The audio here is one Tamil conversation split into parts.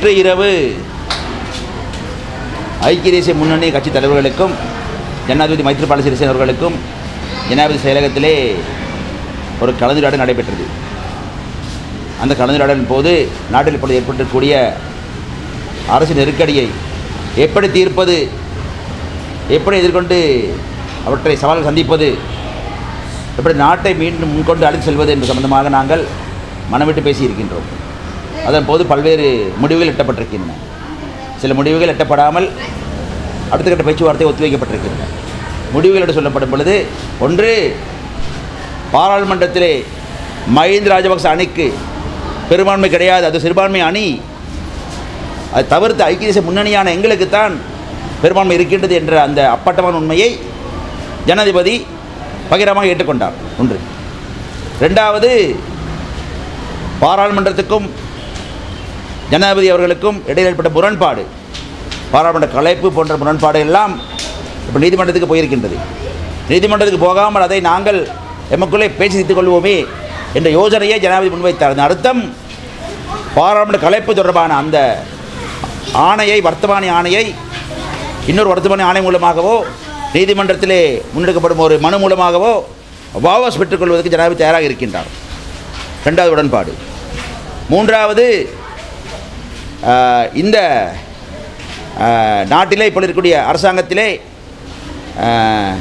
நேற்று இரவு ஐக்கிய தேசிய முன்னணி கட்சி தலைவர்களுக்கும் ஜனாதிபதி மைத்ரிபால சிறிசேன அவர்களுக்கும் ஜனாதிபதி செயலகத்திலே ஒரு கலந்துரையாடல் நடைபெற்றது அந்த கலந்துரையாடலின் போது நாட்டில் இப்பொழுது ஏற்பட்டிருக்கக்கூடிய அரசு நெருக்கடியை எப்படி தீர்ப்பது எப்படி எதிர்கொண்டு அவற்றை சவால்கள் சந்திப்பது எப்படி நாட்டை மீண்டும் முன்கொண்டு அழைத்து செல்வது என்பது சம்பந்தமாக நாங்கள் மனமிட்டு பேசியிருக்கின்றோம் அதன் போது பல்வேறு முடிவுகள் எட்டப்பட்டிருக்கின்றன சில முடிவுகள் எட்டப்படாமல் அடுத்த கட்ட பேச்சுவார்த்தை ஒத்திவைக்கப்பட்டிருக்கின்றன முடிவுகள் என்று சொல்லப்படும் பொழுது ஒன்று பாராளுமன்றத்திலே மஹிந்த ராஜபக்ச அணிக்கு பெரும்பான்மை கிடையாது அது சிறுபான்மை அணி அது தவிர்த்து ஐக்கிய தேசிய முன்னணியான எங்களுக்குத்தான் பெரும்பான்மை இருக்கின்றது என்ற அந்த அப்பட்டமான உண்மையை ஜனாதிபதி பகிரமாக ஏற்றுக்கொண்டார் ஒன்று ரெண்டாவது பாராளுமன்றத்துக்கும் ஜனாதிபதி அவர்களுக்கும் இடையில் ஏற்பட்ட முரண்பாடு பாராளுமன்ற கலைப்பு போன்ற முரண்பாடு எல்லாம் இப்போ நீதிமன்றத்துக்கு போயிருக்கின்றது நீதிமன்றத்துக்கு போகாமல் அதை நாங்கள் எமக்குள்ளே பேசி தீர்த்துக் கொள்வோமே என்ற யோசனையை ஜனாதிபதி முன்வைத்தார் அதன் அர்த்தம் பாராளுமன்ற கலைப்பு தொடர்பான அந்த ஆணையை வர்த்தமானி ஆணையை இன்னொரு வர்த்தமானி ஆணை மூலமாகவோ நீதிமன்றத்திலே முன்னெடுக்கப்படும் ஒரு மனு மூலமாகவோ வாபஸ் பெற்றுக்கொள்வதற்கு ஜனாதிபதி தயாராக இருக்கின்றார் ரெண்டாவது உடன்பாடு மூன்றாவது ஆஹ், இந்த ஆஹ், நாட்டிலே இப்போ இருக்கக்கூடிய அரசாங்கத்திலே ஆஹ்,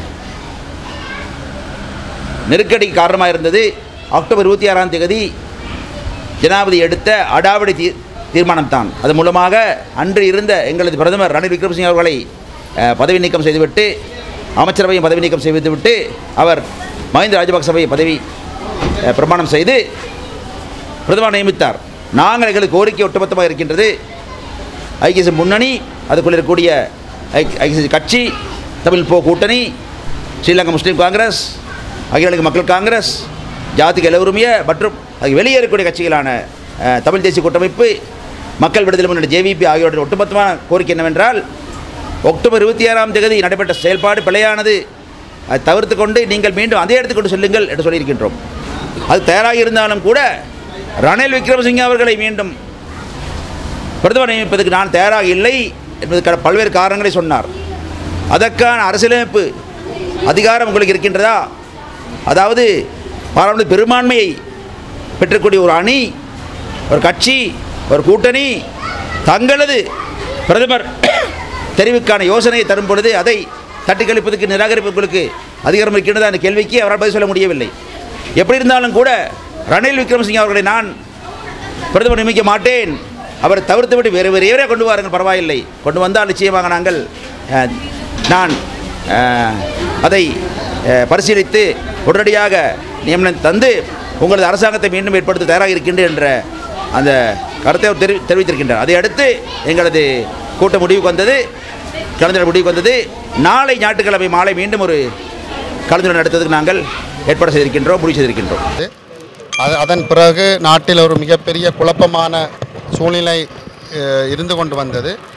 நெருக்கடி காரணமாக இருந்தது அக்டோபர் இருபத்தி ஆறாம் தேதி ஜனாதிபதி எடுத்த அடாவடி தீ தீர்மானம் தான் அது மூலமாக அன்று இருந்த எங்களது பிரதமர் ரணில் விக்ரமசிங்க அவர்களை அஹ், பதவி நீக்கம் செய்துவிட்டு அமைச்சரவையும் பதவி நீக்கம் செய்துவிட்டு அவர் மஹிந்த ராஜபக்சவை பதவி அஹ், பிரமாணம் செய்து பிரதமர் நியமித்தார் நாங்கள் எங்களுக்கு கோரிக்கை ஒட்டுமொத்தமாக இருக்கின்றது ஐக்கிய தேசிய முன்னணி அதுக்குள்ள இருக்கக்கூடிய ஐக்- ஐக்கிய தேசிய கட்சி தமிழ் போ கூட்டணி ஸ்ரீலங்கா முஸ்லீம் காங்கிரஸ் அகில இலங்கை மக்கள் காங்கிரஸ் ஜாதிக எல்லோருமிய மற்றும் அது வெளியே இருக்கக்கூடிய கட்சிகளான அஹ், தமிழ் தேசிய கூட்டமைப்பு மக்கள் விடுதலை முன்னணி ஜேவிபி ஆகியோருடைய ஒட்டுமொத்தமான கோரிக்கை என்னவென்றால் அக்டோபர் இருபத்தி ஆறாம் தேதி நடைபெற்ற செயல்பாடு பிழையானது அதை தவிர்த்து கொண்டு நீங்கள் மீண்டும் அதே இடத்துக்கு கொண்டு செல்லுங்கள் என்று சொல்லியிருக்கின்றோம் அது தயாராக இருந்தாலும் கூட ரணில் விக்ரமசிங்கே அவர்களை மீண்டும் பிரதமர் நியமிப்பதற்கு நான் தயாராக இல்லை என்பதற்கான பல்வேறு காரணங்களை சொன்னார் அதற்கான அரசியலமைப்பு அதிகாரம் உங்களுக்கு இருக்கின்றதா அதாவது பாராளுமன்ற பெரும்பான்மையை பெற்றக்கூடிய ஒரு அணி ஒரு கட்சி ஒரு கூட்டணி தங்களது பிரதமர் தெரிவுக்கான யோசனையை தரும் பொழுது அதை தட்டி கழிப்பதற்கு நிராகரிப்பதற்கு அதிகாரம் இருக்கின்றதா என்ற கேள்விக்கு அவரால் பதில் சொல்ல முடியவில்லை எப்படி இருந்தாலும் கூட ரணில் விக்ரமசிங்கே அவர்களை நான் பிரதமர் நியமிக்க மாட்டேன் அவரை தவிர்த்து விட்டு வேறு வேறு எவரே கொண்டு வாருங்கள் பரவாயில்லை கொண்டு வந்தால் நிச்சயமாக நாங்கள் அஹ், நான் அஹ், அதை அஹ், பரிசீலித்து உடனடியாக நியமனம் தந்து உங்களது அரசாங்கத்தை மீண்டும் ஏற்படுத்த தயாராக இருக்கின்றேன் என்ற அந்த கருத்தை அவர் தெரிவி தெரிவித்திருக்கின்றார் அதை அடுத்து எங்களது கூட்ட முடிவுக்கு வந்தது கலந்துரை முடிவுக்கு வந்தது நாளை ஞாயிற்றுக்கிழமை மாலை மீண்டும் ஒரு கலந்துரை நடத்துவதற்கு நாங்கள் ஏற்பாடு செய்திருக்கின்றோம் முடிவு செய்திருக்கின்றோம் அது அதன் பிறகு நாட்டில் ஒரு மிகப்பெரிய குழப்பமான சூழ்நிலை அஹ், இருந்து கொண்டு வந்தது